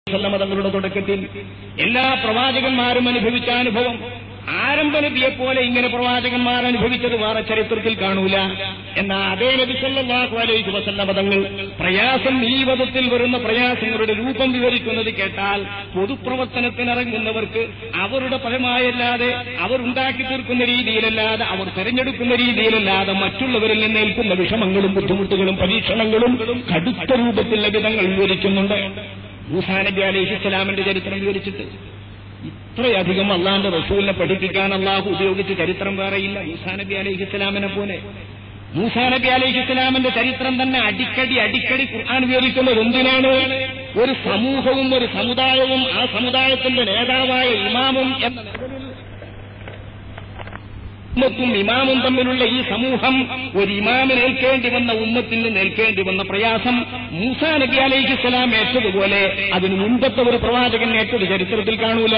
വസല്ലമ തങ്ങളുടെ തുടക്കത്തിൽ എല്ലാ പ്രവാചകന്മാരും അനുഭവിച്ച അനുഭവം ആരംഭ നബിയെ പോലെ ഇങ്ങനെ പ്രവാചകന്മാർ അനുഭവിച്ചത് വേറെ ചരിത്രത്തിൽ കാണൂല എന്നാൽ അതേ നബി സല്ലല്ലാഹു അലൈഹി വസല്ലമ തങ്ങൾ പ്രയാസം ഈ വധത്തിൽ വരുന്ന പ്രയാസങ്ങളുടെ രൂപം വിവരിക്കുന്നത് കേട്ടാൽ പൊതുപ്രവർത്തനത്തിനിറങ്ങുന്നവർക്ക് അവരുടെ പരമായല്ലാതെ അവർ ഉണ്ടാക്കി തീർക്കുന്ന രീതിയിലല്ലാതെ അവർ തെരഞ്ഞെടുക്കുന്ന രീതിയിലല്ലാതെ മറ്റുള്ളവരിൽ നിന്ന് ഏൽക്കുന്ന വിഷമങ്ങളും ബുദ്ധിമുട്ടുകളും പരീക്ഷണങ്ങളും കടുത്ത രൂപത്തിൽ ലഭിതങ്ങൾ വിവരിക്കുന്നുണ്ട് മൂസാ നബി അലൈഹി ഇസ്ലാമിന്റെ ചരിത്രം വിവരിച്ചിട്ട് ഇത്രയധികം അള്ളാന്റെ റസൂലിനെ പഠിപ്പിക്കാൻ അള്ളാഹു ഉപയോഗിച്ച ചരിത്രം വേറെയില്ല മൂസാ നബി അലൈഹി ഇസ്ലാമിനെ പോലെ മൂസാ നബി അലൈഹി ഇസ്ലാമിന്റെ ചരിത്രം തന്നെ അടിക്കടി അടിക്കടി ഖുർആൻ വിവരിക്കുന്നത് എന്തിനാണ് ഒരു സമൂഹവും ഒരു സമുദായവും ആ സമുദായത്തിന്റെ നേതാവായ ഇമാമും എന്ന നിലവിൽ ഉമ്മത്തും ഇമാമും തമ്മിലുള്ള ഈ സമൂഹം ഒരു ഇമാമിന് ഏൽക്കേണ്ടി വന്ന ഉമ്മത്തിന് ഏൽക്കേണ്ടി വന്ന പ്രയാസം മൂസാ നബി അലൈഹി സ്വലാം ഏറ്റതുപോലെ അതിന് മുൻപത്തെ ഒരു പ്രവാചകൻ ഏറ്റത് ചരിത്രത്തിൽ കാണൂല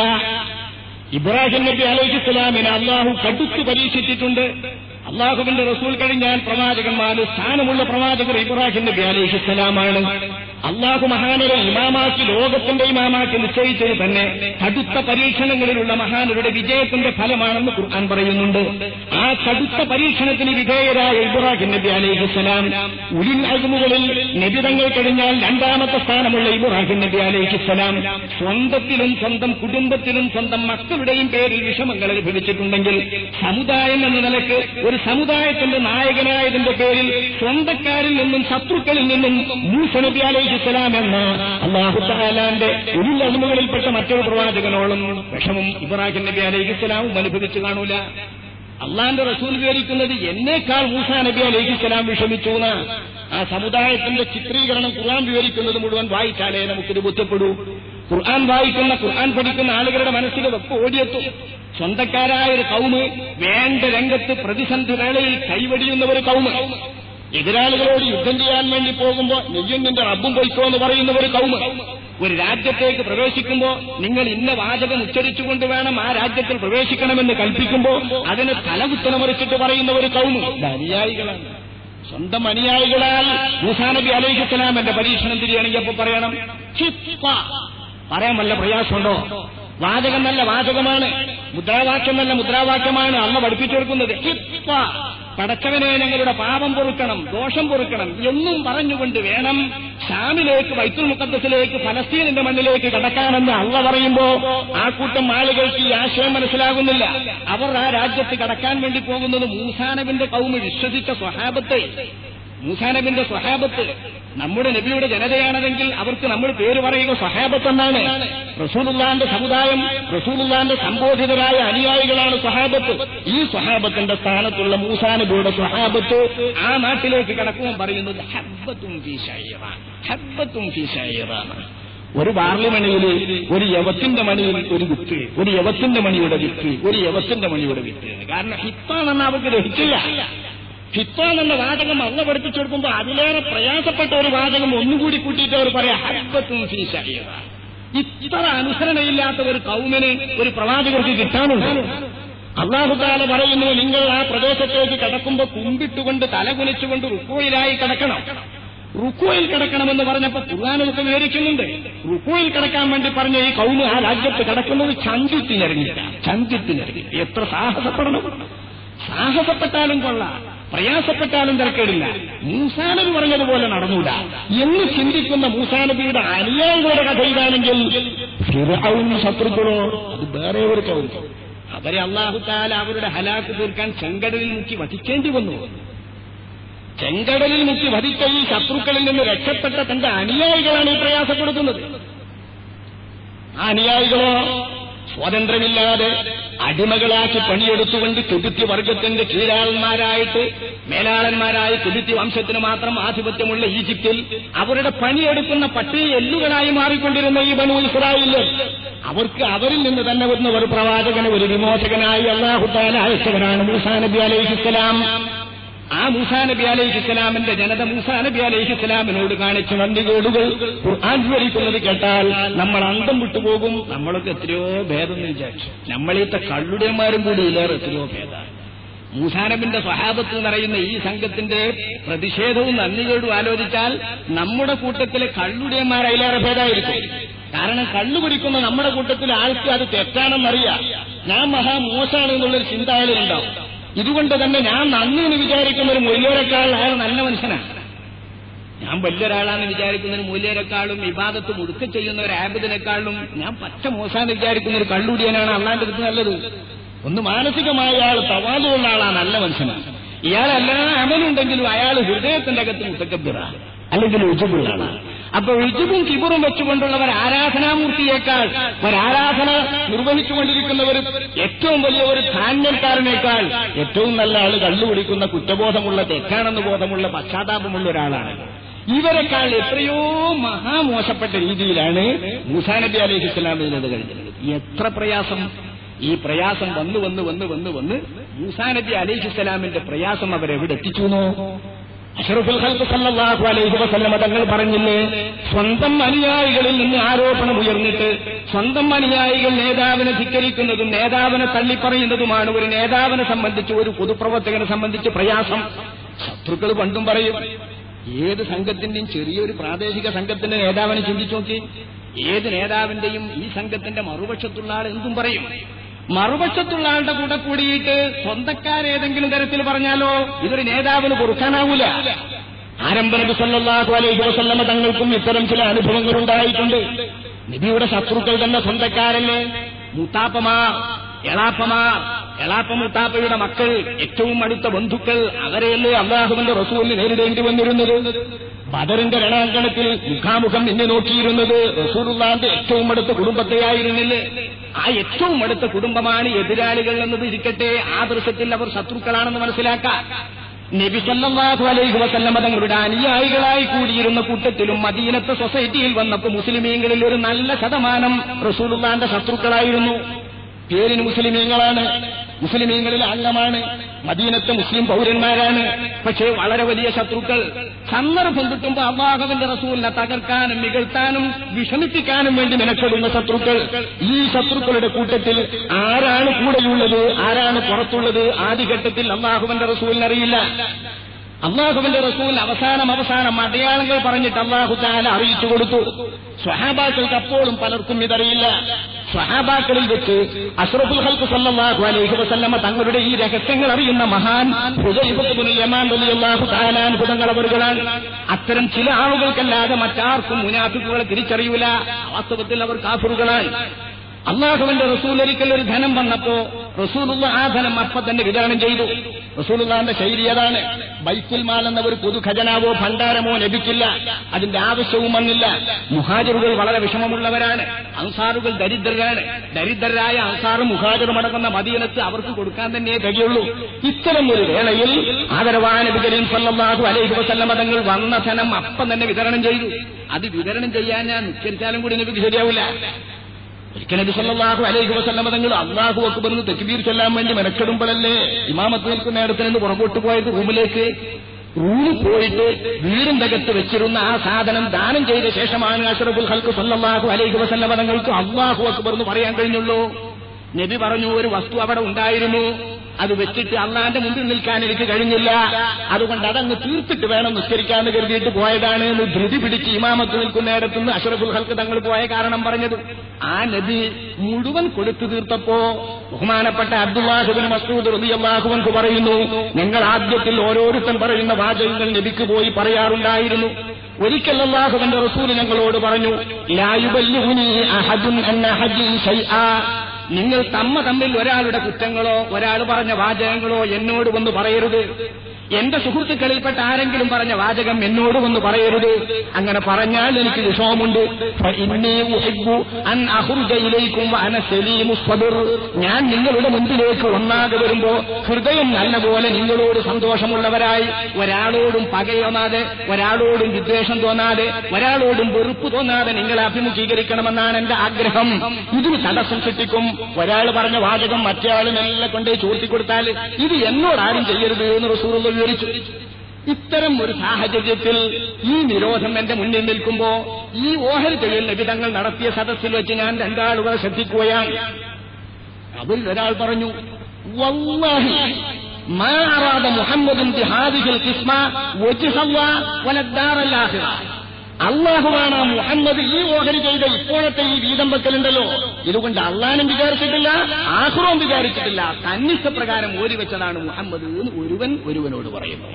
ഇബ്രാഹിം നബി അലൈഹി സ്വലാമിനെ അള്ളാഹു കടുത്തു പരീക്ഷിച്ചിട്ടുണ്ട് അള്ളാഹുവിന്റെ റസൂൽ കഴിഞ്ഞാൽ പ്രവാചകന്മാര് സ്ഥാനമുള്ള പ്രവാചകർ ഇബ്രാഹിം നബി അലൈഹി സ്വലാമാണ് അള്ളാഹു മഹാനരെ ഇമാമാക്കി ലോകത്തിന്റെ ഇമാമാക്കി നിശ്ചയിച്ചത് തന്നെ കടുത്ത പരീക്ഷണങ്ങളിലുള്ള മഹാനരുടെ വിജയത്തിന്റെ ഫലമാണെന്ന് ഖുർആൻ പറയുന്നുണ്ട് ആ കടുത്ത പരീക്ഷണത്തിന് വിധേയരായ ഇബ്രാഹിം നബി അലൈഹിസ്സലാം ഉലിൻ അഴുമുകളിൽ നബിതങ്ങൾ കഴിഞ്ഞാൽ രണ്ടാമത്തെ സ്ഥാനമുള്ള ഇബ്രാഹിം നബി അലൈഹിസ്സലാം സ്വന്തത്തിലും സ്വന്തം കുടുംബത്തിലും സ്വന്തം മക്കളുടെയും പേരിൽ വിഷമങ്ങൾ അനുഭവിച്ചിട്ടുണ്ടെങ്കിൽ സമുദായം എന്ന നിലക്ക് ഒരു സമുദായത്തിന്റെ നായകനായതിന്റെ പേരിൽ സ്വന്തക്കാരിൽ നിന്നും ശത്രുക്കളിൽ നിന്നും മൂസ നബി അലൈഹിസ്സലാം എന്ന അള്ളാഹു താലാന്റെ ഉരുൾ അഴിമുകളിൽപ്പെട്ട മറ്റൊരു പ്രവാചകനോളം വിഷമം ഇബ്രാഹിം നബി അലൈഹിസ്സലാമും അനുഭവിച്ചു കാണൂല അള്ളാന്റെ റസൂൽ വിവരിക്കുന്നത് എന്നേക്കാൾ മൂസ നബി അലൈഹിസ്സലാം വിഷമിച്ചു എന്ന് ആ സമുദായത്തിന്റെ ചിത്രീകരണം ഖുർആൻ വിവരിക്കുന്നത് മുഴുവൻ വായിച്ചാലേ നമുക്കിത് ബുദ്ധപ്പെടൂ ഖുർആൻ വായിക്കുന്ന ഖുർആൻ പഠിക്കുന്ന ആളുകളുടെ മനസ്സിൽ വെപ്പ് ഓടിയെത്തും സ്വന്തക്കാരായ ഒരു കൗമ് വേണ്ട രംഗത്ത് പ്രതിസന്ധി വേളയിൽ കൈവടിയുന്ന ഒരു കൗമ് എതിരാളികളോട് യുദ്ധം ചെയ്യാൻ വേണ്ടി പോകുമ്പോ നെയ്യും നിന്റെ റബ്ബും പൊയ്ക്കോ എന്ന് പറയുന്ന ഒരു കൗമ് ഒരു രാജ്യത്തേക്ക് പ്രവേശിക്കുമ്പോ നിങ്ങൾ ഇന്ന വാചകം ഉച്ചരിച്ചുകൊണ്ട് വേണം ആ രാജ്യത്തിൽ പ്രവേശിക്കണമെന്ന് കൽപ്പിക്കുമ്പോ അതിന് തലകുത്തനമറിച്ചിട്ട് പറയുന്ന ഒരു കൗമ് ഇത് അനുയായികളാണ് സ്വന്തം അനുയായികളാൽ മൂസാനബി അലൈഹിസ്സലാം എന്റെ പരീക്ഷണം തിരിയണമെങ്കിൽ അപ്പൊ പറയണം ചിപ്പ പറയാൻ വല്ല പ്രയാസമുണ്ടോ വാചകം നല്ല വാചകമാണ് മുദ്രാവാക്യം നല്ല മുദ്രാവാക്യമാണ് അന്ന് പഠിപ്പിച്ചു കൊടുക്കുന്നത് ചിപ്പ പടച്ചവനെ ഞങ്ങളുടെ പാപം പൊറുക്കണം ദോഷം പൊറുക്കണം എന്നും പറഞ്ഞുകൊണ്ട് വേണം ഷാമിലേക്ക് വൈത്തുൽ മുക്കദ്സിലേക്ക് ഫലസ്തീനിന്റെ മണ്ണിലേക്ക് കടക്കാനെന്ന് അള്ള പറയുമ്പോ ആ കൂട്ടം ആളുകൾക്ക് ഈ ആശയം മനസ്സിലാകുന്നില്ല അവർ ആ രാജ്യത്ത് കടക്കാൻ വേണ്ടി പോകുന്നത് മൂസാനബിന്റെ കൗമ് വിശ്വസിച്ച സ്വഹാബത്തെ മൂസാനബിന്റെ സ്വഹാബത്ത് നമ്മുടെ നബിയുടെ ജനതയാണതെങ്കിൽ അവർക്ക് നമ്മൾ പേര് പറയുക സ്വഹാബത്ത് എന്നാണ് റസൂലുള്ളാന്റെ സമുദായം റസൂലുള്ളാന്റെ സംബോധിതരായ അനുയായികളാണ് സ്വഹാബത്ത് ഈ സ്വഹാബത്തിന്റെ സ്ഥാനത്തുള്ള മൂസാനബിയുടെ സ്വഹാബത്ത് ആ നാട്ടിലേക്ക് കടക്കുമ്പോൾ പറയുന്നത് ഹബ്ബത്തും ഫീ ഷൈറ ഹബ്ബത്തും ഫീ ഷൈറാണ് ഒരു പാർലമെന്റിൽ ഒരു യവത്തിന്റെ മണിയിൽ ഒരു വിത്ത് ഒരു യവത്തിന്റെ മണിയുടെ വിത്ത് ഒരു യവത്തിന്റെ മണിയുടെ വിത്ത് കാരണം ഹിത്താണെന്ന് അവർക്ക് ദഹിച്ചില്ല ഹിത്താൻ എന്ന വാചകം അള്ള പഠിപ്പിച്ചു കൊടുക്കുമ്പോൾ അതിലേറെ പ്രയാസപ്പെട്ട ഒരു വാചകം ഒന്നുകൂടി കൂട്ടിയിട്ട് അവർ പറയാം ഹബ്ബത്തും ഫീശിയ ഇത്ര അനുസരണയില്ലാത്ത ഒരു കൗമിന് ഒരു പ്രവാചകർക്ക് കിട്ടാനുണ്ട് അള്ളാഹുദാല പറയുന്നു നിങ്ങൾ ആ പ്രദേശത്തേക്ക് കടക്കുമ്പോൾ കുമ്പിട്ടുകൊണ്ട് തലകുനിച്ചുകൊണ്ട് റുക്കോയിലായി കിടക്കണം റുക്കോയിൽ കിടക്കണമെന്ന് പറഞ്ഞപ്പോ ഖുർആാനൊക്കെ വിവരിക്കുന്നുണ്ട് റുക്കോയിൽ കിടക്കാൻ വേണ്ടി പറഞ്ഞ ഈ കൗമ് ആ രാജ്യത്ത് കിടക്കുന്നത് ചന്തിത്തിനിറങ്ങില്ല ചന്തിത്തിനിറങ്ങി എത്ര സാഹസപ്പെടണം സാഹസപ്പെട്ടാലും കൊള്ളാം പ്രയാസപ്പെട്ടാലും തിരക്കേടില്ല മൂസാനബി പറഞ്ഞതുപോലെ നടന്നൂല എന്ന് ചിന്തിക്കുന്ന മൂസാനബിയുടെ അനുയായികളുടെ കഥ ഇതാണെങ്കിൽ ഫിറൌൻ ശത്രുക്കളോ അത് വേറെ ഒരു ചോദ്യം അവരെ അള്ളാഹുത്താല അവരുടെ ഹലാക്ക് തീർക്കാൻ ചെങ്കടലിൽ മുക്കി വധിക്കേണ്ടി വന്നു ചെങ്കടലിൽ മുക്കി വധിച്ച ഈ ശത്രുക്കളിൽ നിന്ന് രക്ഷപ്പെട്ട തന്റെ അനുയായികളാണ് ഈ പ്രയാസപ്പെടുത്തുന്നത് ആ അനുയായികളോ സ്വാതന്ത്ര്യമില്ലാതെ അടിമകളാക്കി പണിയെടുത്തുകൊണ്ട് കുതിത്തി വർഗത്തിന്റെ കീഴാളന്മാരായിട്ട് മേലാളന്മാരായി കുതിത്തി വംശത്തിന് മാത്രം ആധിപത്യമുള്ള ഈജിപ്തിൽ അവരുടെ പണിയെടുക്കുന്ന പട്ടിക എല്ലുകളായി മാറിക്കൊണ്ടിരുന്ന ഈ ബനു ഇസ്രായേല് അവർക്ക് അവരിൽ നിന്ന് തന്നെ വരുന്ന ഒരു പ്രവാചകന് ഒരു വിമോചകനായി അള്ളാഹുത്താല അയച്ചവരാണ് മൂസാ നബി അലൈഹിസ്സലാം ആ മൂസാ നബി അലൈഹി ഇസ്ലാമിന്റെ ജനത മൂസാ നബി അലൈഹി ഇസ്ലാമിനോട് കാണിച്ച നന്ദികേടുകൾ ഖുർആൻ വിവരിക്കുന്നത് കേട്ടാൽ നമ്മൾ അന്തം വിട്ടുപോകും നമ്മളൊക്കെ എത്രയോ ഭേദം എന്ന് വിചാരിച്ചു നമ്മളീത്തെ കള്ളുടന്മാരും കൂടി ഇല്ലേറെ എത്രയോ ഭേദമാണ് മൂസാനബിന്റെ സ്വഹാബത്ത് നിറയുന്ന ഈ സംഘത്തിന്റെ പ്രതിഷേധവും നന്ദികേടും ആലോചിച്ചാൽ നമ്മുടെ കൂട്ടത്തിലെ കള്ളുടയന്മാർ അതിലേറെ ഭേദമായിരിക്കും കാരണം കള്ളു കുടിക്കുന്ന നമ്മുടെ കൂട്ടത്തിൽ ആൾക്ക് അത് തെറ്റാണെന്നറിയാം ഞാൻ മഹാ മോശമാണ് എന്നുള്ളൊരു ചിന്ത അയാളിലുണ്ടാവും ഇതുകൊണ്ട് തന്നെ ഞാൻ നന്ദി എന്ന് വിചാരിക്കുന്ന ഒരു മൊയ്യോരെക്കാൾ അയാൾ നല്ല മനുഷ്യനാണ് ഞാൻ വലിയൊരാളാണെന്ന് വിചാരിക്കുന്ന ഒരു മൂല്യരെക്കാളും വിവാദത്ത് മുടുക്ക ചെയ്യുന്ന ഒരു ആബിദിനേക്കാളും ഞാൻ പച്ച മോശാന്ന് വിചാരിക്കുന്ന ഒരു കള്ളുടിയനാണ് അള്ളാന്റെ അടുത്ത് നല്ലത് ഒന്ന് മാനസികമായ ആൾ തവാതുള്ള ആളാണ് നല്ല മനുഷ്യനാണ് ഇയാൾ എല്ലാ അമലുണ്ടെങ്കിലും അയാൾ ഹൃദയത്തിന്റെ അകത്ത് മുത്തക്കബിറ അല്ലെങ്കിൽ ഉജുബുള്ളാണ് അപ്പൊ ഉജുബും കിബുറും വെച്ചുകൊണ്ടുള്ള ഒരു ആരാധനാമൂർത്തിയേക്കാൾ ഒരാരാധന നിർവഹിച്ചുകൊണ്ടിരിക്കുന്നവർ ഏറ്റവും വലിയ ഒരു ധാന്യക്കാരനേക്കാൾ ഏറ്റവും നല്ല ആള് കള്ളുപിടിക്കുന്ന കുറ്റബോധമുള്ള തെറ്റാണെന്ന് ബോധമുള്ള പശ്ചാത്താപമുള്ള ഒരാളാണ് ഇവരെക്കാൾ എത്രയോ മഹാമോശപ്പെട്ട രീതിയിലാണ് മൂസാ നബി അലൈഹി ഇസ്ലാമിനത് കഴിഞ്ഞത് എത്ര പ്രയാസം ഈ പ്രയാസം വന്ന് വന്ന് വന്ന് വന്ന് വന്ന് മൂസാ നബി അലൈഹി ഇസ്ലാമിന്റെ പ്രയാസം അവരെവിടെ എത്തിച്ചു അഷറഫുൽ ഖൽഖ് സല്ലല്ലാഹു അലൈഹി വസല്ലമ തങ്ങൾ പറഞ്ഞില്ലേ സ്വന്തം അനുയായികളിൽ നിന്ന് ആരോപണം ഉയർന്നിട്ട് സ്വന്തം അനുയായികൾ നേതാവിനെ ധിക്കരിക്കുന്നതും നേതാവിനെ തള്ളിപ്പറയുന്നതുമാണ് ഒരു നേതാവിനെ സംബന്ധിച്ച് ഒരു പൊതുപ്രവർത്തകനെ സംബന്ധിച്ച് പ്രയാസം ശത്രുക്കൾ പണ്ടും പറയും ഏത് സംഘത്തിന്റെയും ചെറിയൊരു പ്രാദേശിക സംഘത്തിന്റെ നേതാവിനെ ചിന്തിച്ചു നോക്കി ഏത് നേതാവിന്റെയും ഈ സംഘത്തിന്റെ മറുപക്ഷത്തുള്ള ആൾ എന്തും പറയും മറുപക്ഷത്തുള്ള ആളുടെ കൂടെ കൂടിയിട്ട് സ്വന്തക്കാരേതെങ്കിലും തരത്തിൽ പറഞ്ഞാലോ ഇതൊരു നേതാവിന് കൊടുക്കാനാവൂല ആരംഭ നബി സല്ലല്ലാഹു അലൈഹി വസല്ലമ തങ്ങൾക്കും ഇത്തരം ചില അനുഭവങ്ങൾ ഉണ്ടായിട്ടുണ്ട് നബിയുടെ ശത്രുക്കൾ തന്നെ സ്വന്തക്കാരല്ലേ മുത്താപ്പമാർ എളാപ്പമാർ എളാപ്പ മുത്താപ്പയുടെ മക്കൾ ഏറ്റവും അടുത്ത ബന്ധുക്കൾ അവരെയല്ലേ അള്ളാഹുവിന്റെ റസൂലിന് നേരിടേണ്ടി വന്നിരുന്നത് ബദറിന്റെ രണാങ്കണത്തിൽ മുഖാമുഖം നിന്നെ നോക്കിയിരുന്നത് റസൂറുള്ളാന്റെ ഏറ്റവും അടുത്ത കുടുംബത്തെയായിരുന്നില്ലേ ആ ഏറ്റവും അടുത്ത കുടുംബമാണ് എതിരാളികൾ എന്നത് ഇരിക്കട്ടെ ആ ദൃശ്യത്തിൽ അവർ ശത്രുക്കളാണെന്ന് മനസ്സിലാക്കാം നബി സല്ലല്ലാഹു അലൈഹി വസല്ലമ തങ്ങളുടെ അനുയായികളായി കൂടിയിരുന്ന കൂട്ടത്തിലും മദീനത്തെ സൊസൈറ്റിയിൽ വന്നപ്പോൾ മുസ്ലിമീങ്ങളിൽ ഒരു നല്ല ശതമാനം റസൂലുള്ളാന്റെ ശത്രുക്കളായിരുന്നു പേരിന് മുസ്ലിമീങ്ങളാണ് മുസ്ലിമീങ്ങളിൽ അംഗമാണ് മദീനത്തെ മുസ്ലിം പൗരന്മാരാണ് പക്ഷേ വളരെ വലിയ ശത്രുക്കൾ സന്ദർഭം കിട്ടുമ്പോൾ അള്ളാഹുവിന്റെ റസൂലിനെ തകർക്കാനും മികഴ്ത്താനും വിഷമിപ്പിക്കാനും വേണ്ടി മെനക്കെടുന്ന ശത്രുക്കൾ ഈ ശത്രുക്കളുടെ കൂട്ടത്തിൽ ആരാണ് കൂടെയുള്ളത് ആരാണ് പുറത്തുള്ളത് ആദ്യഘട്ടത്തിൽ അള്ളാഹുവിന്റെ റസൂലിനറിയില്ല അള്ളാഹുവിന്റെ റസൂൽ അവസാനം അവസാനം അടയാളങ്ങൾ പറഞ്ഞിട്ട് അള്ളാഹു താല അറിയിച്ചു കൊടുത്തു സ്വഹാബാക്കൾക്ക് അപ്പോഴും പലർക്കും ഇതറിയില്ല സ്വഹാബാക്കളിൽ വെച്ച് അഷ്റഫുൽ ഹൽക്ക് സല്ലല്ലാഹു അലൈഹി വസല്ലമ തങ്ങളുടെ ഈ രഹസ്യങ്ങൾ അറിയുന്ന മഹാൻ ഹുദൈഫത്തുബ്നുൽ യമാൻ റളിയല്ലാഹു തആല അൻഹു തങ്ങൾ അവറുകളാണ് അത്തരം ചില ആളുകൾക്കല്ലാതെ മറ്റാർക്കും മുനാഫിക്കുകളെ തിരിച്ചറിയൂല വാസ്തവത്തിൽ അവർ കാഫറുകളാണ് അള്ളാഹുവിന്റെ റസൂൽ ഒരിക്കൽ ഒരു ധനം വന്നപ്പോ റസൂലുള്ള ആ ധനം അപ്പൊ തന്നെ വിതരണം ചെയ്തു റസൂലുള്ളാന്റെ ശൈലി അതാണ് ബൈത്തുൽ മാൽ എന്ന ഒരു പൊതു ഖജനാവോ ഭണ്ഡാരമോ ലഭിക്കില്ല അതിന്റെ ആവശ്യവും വന്നില്ല മുഹാജറുകൾ വളരെ വിഷമമുള്ളവരാണ് അൻസാറുകൾ ദരിദ്രരാണ് ദരിദ്രരായ അൻസാറും മുഹാജറും അടങ്ങുന്ന മദീനത്ത് അവർക്ക് കൊടുക്കാൻ തന്നെ തികയുള്ളൂ ഇത്തരം ഒരു വേളയിൽ ആദരവായ നബി കരീം സല്ലല്ലാഹു അലൈഹി വസല്ലമ തങ്ങൾ വന്ന ധനം അപ്പം തന്നെ വിതരണം ചെയ്തു അത് വിതരണം ചെയ്യാൻ ഞാൻ നിസ്കരിച്ചാലും കൂടി നബിക്ക് ശരിയാവില്ല ഒരിക്കൽ നബി സല്ലല്ലാഹു അലൈഹി വസല്ലമ തങ്ങൾ അള്ളാഹു അക്ബർ എന്ന് തെക്കുബീർ ചൊല്ലാൻ വേണ്ടി മെനക്കെടുമ്പോഴല്ലേ ഇമാമത്ത് നിൽക്കുന്ന ഇടത്തിൽ നിന്ന് പുറകോട്ട് പോയത് റൂമിലേക്ക് റൂമിൽ പോയിട്ട് വീടിന്റെ അകത്ത് വെച്ചിരുന്ന ആ സാധനം ദാനം ചെയ്ത ശേഷമാണ് അഷറഫുൽ ഹൽക്ക് സല്ലല്ലാഹു അലൈഹി വസല്ലമ തങ്ങൾക്ക് അള്ളാഹു അക്ബർ എന്ന് പറയാൻ കഴിഞ്ഞുള്ളൂ നബി പറഞ്ഞു ഒരു വസ്തു അവിടെ ഉണ്ടായിരുന്നു അത് വെച്ചിട്ട് അള്ളാന്റെ മുമ്പിൽ നിൽക്കാൻ എനിക്ക് കഴിഞ്ഞില്ല അതുകൊണ്ട് അതങ്ങ് തീർത്തിട്ട് വേണം നിസ്കരിക്കാന്ന് കരുതിയിട്ട് പോയതാണ് എന്ന് ധൃതി പിടിച്ച് ഇമാമത്ത് നിൽക്കുന്നിടത്തു നിന്ന് അഷറഫുൽ ഹൽക്ക് തങ്ങൾ പോയ കാരണം പറഞ്ഞത് ആ നബി മുഴുവൻ കൊടുത്തു തീർത്തപ്പോ ബഹുമാനപ്പെട്ട അബ്ദുല്ലാഹുബിൻ മസൂദ് റബിയല്ലാഹുവൻക്ക് പറയുന്നു ഞങ്ങൾ ആദ്യത്തിൽ ഓരോരുത്തൻ പറയുന്ന വാചകങ്ങൾ നബിക്ക് പോയി പറയാറുണ്ടായിരുന്നു ഒരിക്കൽ അള്ളാഹുവിന്റെ റസൂല് ഞങ്ങളോട് പറഞ്ഞു ലായുബല്ലുഹുനി അഹദുൻ അൻ അഹദിൻ ശൈആ നിങ്ങൾ തമ്മ തമ്മിൽ ഒരാളുടെ കുറ്റങ്ങളോ ഒരാൾ പറഞ്ഞ വാചകങ്ങളോ എന്നോട് വന്ന് പറയരുത് എന്റെ സുഹൃത്തുക്കളിൽപ്പെട്ട ആരെങ്കിലും പറഞ്ഞ വാചകം എന്നോട് വന്ന് പറയരുത് അങ്ങനെ പറഞ്ഞാൽ എനിക്ക് വിഷമമുണ്ട് ഫഇന്നീ ഉഹിബ്ബു അൻ അഖ്റുജ ഇലൈക്കും വഅന സലീമു സ്വദർ. ഞാൻ നിങ്ങളുടെ മുൻപിലേക്ക് ഒന്നാകെ വരുമ്പോ ഹൃദയം നല്ലപോലെ നിങ്ങളോട് സന്തോഷമുള്ളവരായി ഒരാളോടും പകയൊന്നാതെ ഒരാളോടും വിദ്വേഷം തോന്നാതെ ഒരാളോടും വെറുപ്പ് തോന്നാതെ നിങ്ങളെ അഭിമുഖീകരിക്കണമെന്നാണ് എന്റെ ആഗ്രഹം ഇതിന് തടസ്സം സൃഷ്ടിക്കും ഒരാൾ പറഞ്ഞ വാചകം മറ്റേ ആളിനെല്ലാം കൊണ്ടേ ചോർത്തി കൊടുത്താൽ ഇത് എന്നോട് ആരും ചെയ്യരുത് എന്ന് റസൂറുള്ള വിവരിച്ചു ഇത്തരം ഒരു സാഹചര്യത്തിൽ ഈ നിരോധം എന്റെ മുന്നിൽ നിൽക്കുമ്പോ ഈ ഓഹരി തൊഴിൽ വിധങ്ങൾ നടത്തിയ സദസ്സിൽ വെച്ച് ഞാൻ രണ്ടാളുകളെ ശ്രദ്ധിക്കുകയാണ് അതിൽ ഒരാൾ പറഞ്ഞു വല്ലാഹി മാ അറാദ മുഹമ്മദുൻ ബിഹാദിഹിൽ ഖിസ്മ വജ്ഹ അല്ലാഹ് വലദ്ദാർ അല്ലാഹിറ അള്ളാഹുവാണ് മുഹമ്മദ് ഈ ഓഹരി ചെയ്ത ഇപ്പോഴത്തെ ഈ വീതം വെക്കലുണ്ടല്ലോ ഇതുകൊണ്ട് അള്ളാനും വിചാരിച്ചിട്ടില്ല ആഹ്റവും വിചാരിച്ചിട്ടില്ല തന്നിഷ്ടപ്രകാരം ഓരി വെച്ചതാണ് മുഹമ്മദ് എന്ന് ഒരുവൻ ഒരുവനോട് പറയുന്നു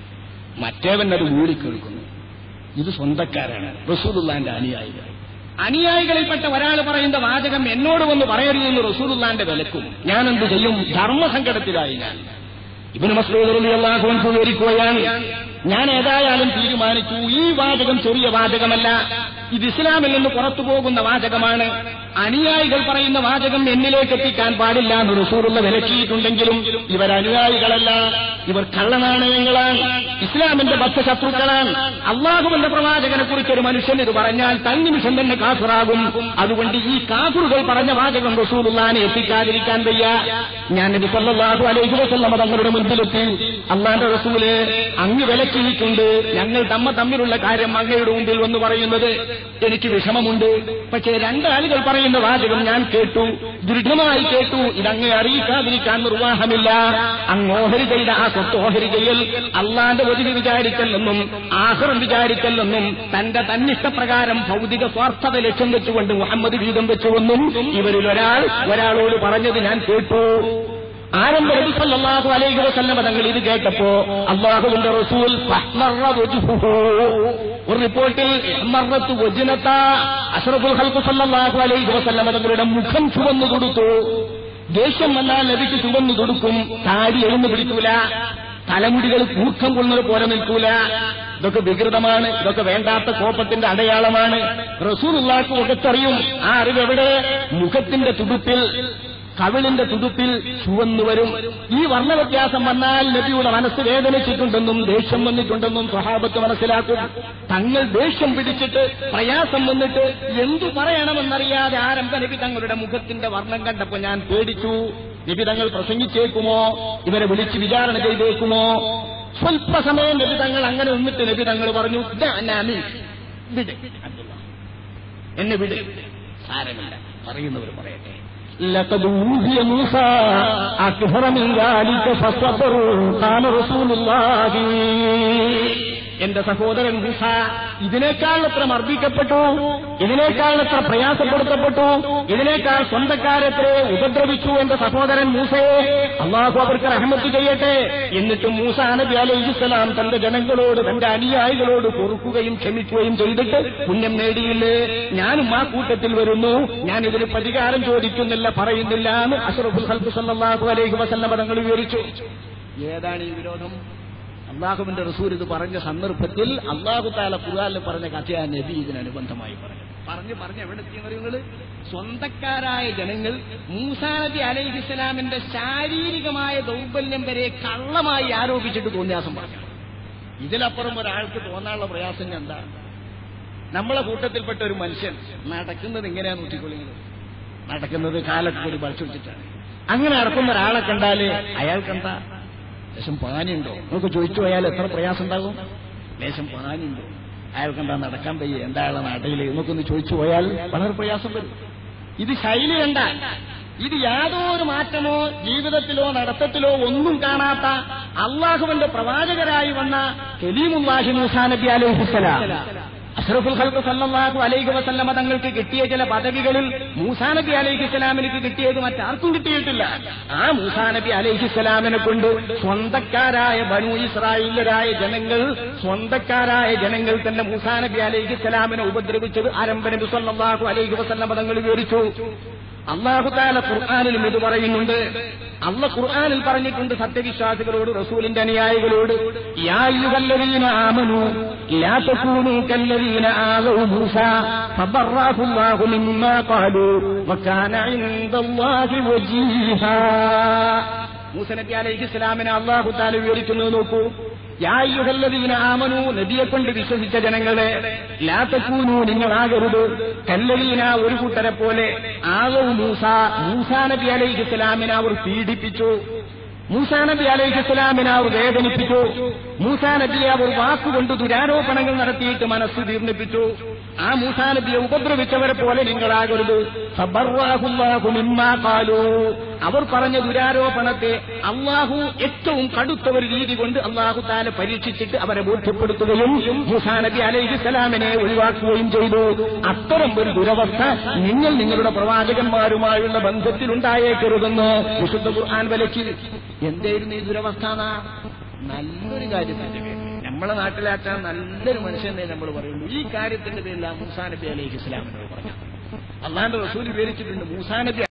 മറ്റേവൻ അത് ഊരിക്കേൾക്കുന്നു ഇത് സ്വന്തക്കാരാണ് റസൂലുള്ളാന്റെ അനുയായികൾ അനുയായികളിൽപ്പെട്ട ഒരാൾ പറയുന്ന വാചകം എന്നോട് വന്ന് പറയരുതെന്ന് റസൂലുള്ളാന്റെ വിലക്കും ഞാൻ എന്ത് ചെയ്യും ധർമ്മസങ്കടത്തിലായി ഞാൻ ഇബിന് മസ്ലൂദ് റളിയല്ലാഹു അൻഹു വിവരിക്കുകയാണ് ഞാൻ ഏതായാലും തീരുമാനിച്ചു ഈ വാചകം ചെറിയ വാചകമല്ല ഇത് ഇസ്ലാമിൽ നിന്ന് പുറത്തു പോകുന്ന വാചകമാണ് അനുയായികൾ പറയുന്ന വാചകം എന്നിലേക്ക് എത്തിക്കാൻ പാടില്ല എന്ന് റസൂറുള്ള വിലക്കിയിട്ടുണ്ടെങ്കിലും ഇവർ അനുയായികളല്ല ഇവർ കള്ളനാണയങ്ങളാണ് ഇസ്ലാമിന്റെ ബദ്ധശത്രുക്കളാണ് അള്ളാഹുവിന്റെ പ്രവാചകനെ കുറിച്ച് ഒരു മനുഷ്യൻ ഇത് പറഞ്ഞാൽ തന്നിമിഷം തന്നെ കാഫിറാകും അതുകൊണ്ട് ഈ കാഫുറുകൾ പറഞ്ഞ വാചകം റസൂലുള്ളാനെ എത്തിക്കാതിരിക്കാൻ വയ്യ ഞാൻ നബി സല്ലല്ലാഹു അലൈഹി വസല്ലമ തങ്ങളുടെ മുൻപിലെത്തി അള്ളാന്റെ റസൂല് അങ്ങ് വിലക്കിയിട്ടുണ്ട് ഞങ്ങൾ തമ്മ തമ്മിലുള്ള കാര്യം അങ്ങയുടെ മുമ്പിൽ വന്ന് പറയുന്നത് എനിക്ക് വിഷമമുണ്ട് പക്ഷേ രണ്ടാളുകൾ പറയുന്ന വാചകം ഞാൻ കേട്ടു ദൃഢമായി കേട്ടു ഇതങ്ങ് അറിയിക്കാതിരിക്കാൻ നിർവാഹമില്ല അങ്ങ് ഓഹരി ചെയ്ത ആ സ്വത്ത് ഓഹരി ചെയ്യൽ അള്ളാന്റെ ഒതിരി വിചാരിക്കല്ലെന്നും ആഹ്റം വിചാരിക്കല്ലെന്നും തന്റെ തന്നിഷ്ടപ്രകാരം ഭൗതിക സ്വാർത്ഥത ലക്ഷ്യം വെച്ചുകൊണ്ട് മുഹമ്മദ് വീതം വെച്ചുവെന്നും ഇവരിൽ ഒരാൾ ഒരാളോട് പറഞ്ഞത് ഞാൻ കേട്ടു ആരംഭ നബി സല്ലല്ലാഹു അലൈഹി വസല്ലം തങ്ങൾ ഇത് കേട്ടപ്പോ അള്ളാഹുവിന്റെ റസൂൽ ഫഹ്മറ വജ്ഹുഹു. ഒരു റിപ്പോർട്ടിൽ ഇഹ്മറത്ത് വജ്നത അഷ്റഫുൽ ഖൽഖ് സല്ലല്ലാഹു അലൈഹി വസല്ലം തങ്ങളുടെ മുഖം ചുവന്നു കൊടുത്തു ദേഷ്യം വന്നാൽ നബിക്ക് ചുവന്നു കൊടുക്കും താടി എഴുന്നു പിടിക്കൂല തലമുടികൾ കൂർക്കം കൊള്ളുന്നത് പോലെ നിൽക്കൂല ഇതൊക്കെ വികൃതമാണ് ഇതൊക്കെ വേണ്ടാത്ത കോപത്തിന്റെ അടയാളമാണ് റസൂലുള്ളാഹ്ക്ക് മുഖത്തറിയും ആ അറിവ് എവിടെ മുഖത്തിന്റെ തുടുപ്പിൽ കവിളിന്റെ തുടുപ്പിൽ ചുവന്നു വരും ഈ വർണ്ണവ്യത്യാസം വന്നാൽ നബിയുടെ മനസ്സ് വേദനിച്ചിട്ടുണ്ടെന്നും ദേഷ്യം വന്നിട്ടുണ്ടെന്നും സ്വഹാബത്ത് മനസ്സിലാക്കും തങ്ങൾ ദേഷ്യം പിടിച്ചിട്ട് പ്രയാസം വന്നിട്ട് എന്തു പറയണമെന്നറിയാതെ ആരംഭ നബി തങ്ങളുടെ മുഖത്തിന്റെ വർണ്ണം കണ്ടപ്പോ ഞാൻ പേടിച്ചു നബി തങ്ങൾ പ്രസംഗിച്ചേക്കുമോ ഇവരെ വിളിച്ച് വിചാരണ ചെയ്തേക്കുമോ സ്വല്പസമയം നബി തങ്ങൾ അങ്ങനെ നിന്നിട്ട് നബി തങ്ങൾ പറഞ്ഞു "ദാ നാമി, വിട് അബ്ദുള്ള. എന്നെ വിട് സാരമില്ല പറയുന്നവർ പറയട്ടെ لقد أوذي موسى أكثر من ذلك فصبر قال رسول الله എന്റെ സഹോദരൻ മൂസ ഇതിനേക്കാൾ എത്ര മർദ്ദിക്കപ്പെട്ടു ഇതിനേക്കാൾ എത്ര പ്രയാസപ്പെടുത്തപ്പെട്ടു ഇതിനേക്കാൾ സ്വന്തക്കാരെത്ര ഉപദ്രവിച്ചു എന്റെ സഹോദരൻ മൂസയെ അള്ളാഹു അവർക്ക് റഹ്മത്ത് ചെയ്യട്ടെ എന്നിട്ടും മൂസ നബി അലൈഹിസ്സലാം തന്റെ ജനങ്ങളോട് തന്റെ അനുയായികളോട് പൊറുക്കുകയും ക്ഷമിക്കുകയും ചെയ്തിട്ട് പുണ്യം നേടിയില്ലേ ഞാനും ആ കൂട്ടത്തിൽ വരുന്നു ഞാൻ ഇതിന് പ്രതികാരം ചോദിക്കുന്നില്ല പറയുന്നില്ല എന്ന് അഷറഫുൽ ഹൽക്ക് സല്ലല്ലാഹു അലൈഹി വസല്ലമ തങ്ങൾ വിവരിച്ചു ഏതാണ് ഈ വിരോധം അള്ളാഹുവിന്റെ റസൂൽ ഇത് പറഞ്ഞ സന്ദർഭത്തിൽ അള്ളാഹു താല ഖുർആാനിൽ പറഞ്ഞ കഥയാ നബി ഇതിനനുബന്ധമായി പറഞ്ഞു പറഞ്ഞു പറഞ്ഞ് എവിടെ എത്തിയവരുകൾ സ്വന്തക്കാരായ ജനങ്ങൾ മൂസാ നബി അലൈഹിസ്സലാമിന്റെ ശാരീരികമായ ദൗർബല്യം വരെ കള്ളമായി ആരോപിച്ചിട്ട് തോന്നിയാസം പറഞ്ഞു ഇതിലപ്പുറം ഒരാൾക്ക് തോന്നാനുള്ള പ്രയാസം എന്താ നമ്മളെ കൂട്ടത്തിൽപ്പെട്ട ഒരു മനുഷ്യൻ നടക്കുന്നത് എങ്ങനെയാ നോക്കിക്കൊള്ളുന്നത് നടക്കുന്നത് കാലൊക്കെ കൂടി വളച്ചു വെച്ചിട്ടാണ് അങ്ങനെ നടക്കുന്ന ഒരാളെ കണ്ടാല് അയാൾക്കെന്താ ലേശം പാനിയുണ്ടോ നമുക്ക് ചോദിച്ചു പോയാൽ എത്ര പ്രയാസം ഉണ്ടാകും ലേശം പാനിയുണ്ടോ അയാൾക്കെന്താ നടക്കാൻ വയ്യ എന്താ അയാളെ നാട്ടിൽ എന്നൊക്കെ ചോദിച്ചു പോയാൽ വളരെ പ്രയാസം വരും ഇത് ശൈലി കണ്ട ഇത് യാതൊരു മാറ്റമോ ജീവിതത്തിലോ നടത്തത്തിലോ ഒന്നും കാണാത്ത അള്ളാഹുവിന്റെ പ്രവാചകരായി വന്ന കലീമുല്ലാഹി മൂസാ നബി അലൈഹിസ്സലാം അഷ്റഫുൽ ഖൽഖ് സല്ലല്ലാഹു അലൈഹി വസല്ലമ തങ്ങൾക്ക് കിട്ടിയ ചില പദവികളിൽ മൂസാ നബി അലൈഹി സ്വലാമിന് കിട്ടിയത് മറ്റാർക്കും കിട്ടിയിട്ടില്ല ആ മൂസാ നബി അലൈഹി സ്വലാമിനെ കൊണ്ട് സ്വന്തക്കാരായ ബനു ഇസ്രായേലരായ ജനങ്ങൾ സ്വന്തക്കാരായ ജനങ്ങൾ തന്നെ മൂസാ നബി അലൈഹി സ്വലാമിനെ ഉപദ്രവിച്ചത് ആരംഭ നബി സല്ലല്ലാഹു അലൈഹി വസല്ലമ തങ്ങൾ വിവരിച്ചു അള്ളാഹു താല ഖുർആാനിലും ഇത് പറയുന്നുണ്ട് അള്ള ഖുർആാനിൽ പറഞ്ഞിട്ടുണ്ട് സത്യവിശ്വാസികളോട് റസൂലിന്റെ അനുയായികളോട് യാ അയ്യുഹല്ലദീന ആമനൂ ലാ തകൂനൂ കല്ലദീന ആവൂ മൂസ ഫബറഅഹു അല്ലാഹു മിമ്മാ ഖാലൂ വകാന ഇൻദല്ലാഹി വജീഹാ മൂസ നബി അലൈഹി ഇസ്ലാമിനെ അള്ളാഹു താല വിവരിക്കുന്നത് നോക്കൂ യായുഹല്ലദീന ആമനു നബിയെ കൊണ്ട് വിശ്വസിച്ച ജനങ്ങളെ ലാത്തക്കൂനു നിങ്ങളാകരുത് കല്ലലീന ഒരു കൂട്ടരെ പോലെ ആകവും മൂസ മൂസാ നബി അലൈഹി ഇസ്ലാമിനെ അവർ പീഡിപ്പിച്ചു മൂസാ നബി അലൈഹി ഇസ്ലാമിനെ അവർ വേദനിപ്പിച്ചു മൂസാ നബിയെ അവർ വാക്കുകൊണ്ട് ദുരാരോപണങ്ങൾ നടത്തിയിട്ട് മനസ്സ് തീർന്നിപ്പിച്ചു ആ മൂസാ നബിയെ ഉപദ്രവിച്ചവരെ പോലെ നിങ്ങളാകരുത് ഫബർറാഹുല്ലാഹു മിമ്മാ ഖാലൂ. അവർ പറഞ്ഞ ദുരാരോപണത്തെ അള്ളാഹു ഏറ്റവും കടുത്ത ഒരു രീതി കൊണ്ട് അള്ളാഹു താല പരീക്ഷിച്ചിട്ട് അവരെ ബോധ്യപ്പെടുത്തുകയും മൂസാ നബി അലൈഹി സ്വലാമിനെ ഒഴിവാക്കുകയും ചെയ്തു അത്തരം ഒരു ദുരവസ്ഥ നിങ്ങൾ നിങ്ങളുടെ പ്രവാചകന്മാരുമായുള്ള ബന്ധത്തിൽ ഉണ്ടായേക്കരുതെന്ന് വിശുദ്ധ ഖുർആൻ വിലക്കി എന്തായിരുന്നു ഈ ദുരവസ്ഥ എന്നാ? നല്ലൊരു കാര്യത്തിന്റെ പേരിൽ നമ്മളെ നാട്ടിലാക്കാൻ നല്ലൊരു മനുഷ്യനെ നമ്മൾ പറയുള്ളൂ ഈ കാര്യത്തിന്റെ പേരിൽ മൂസാ നബി അലൈഹി ഇസ്ലാമിനോട് പറഞ്ഞു അള്ളാന്റെ റസൂൽ വിവരിച്ചിട്ടുണ്ട് മൂസാ നബി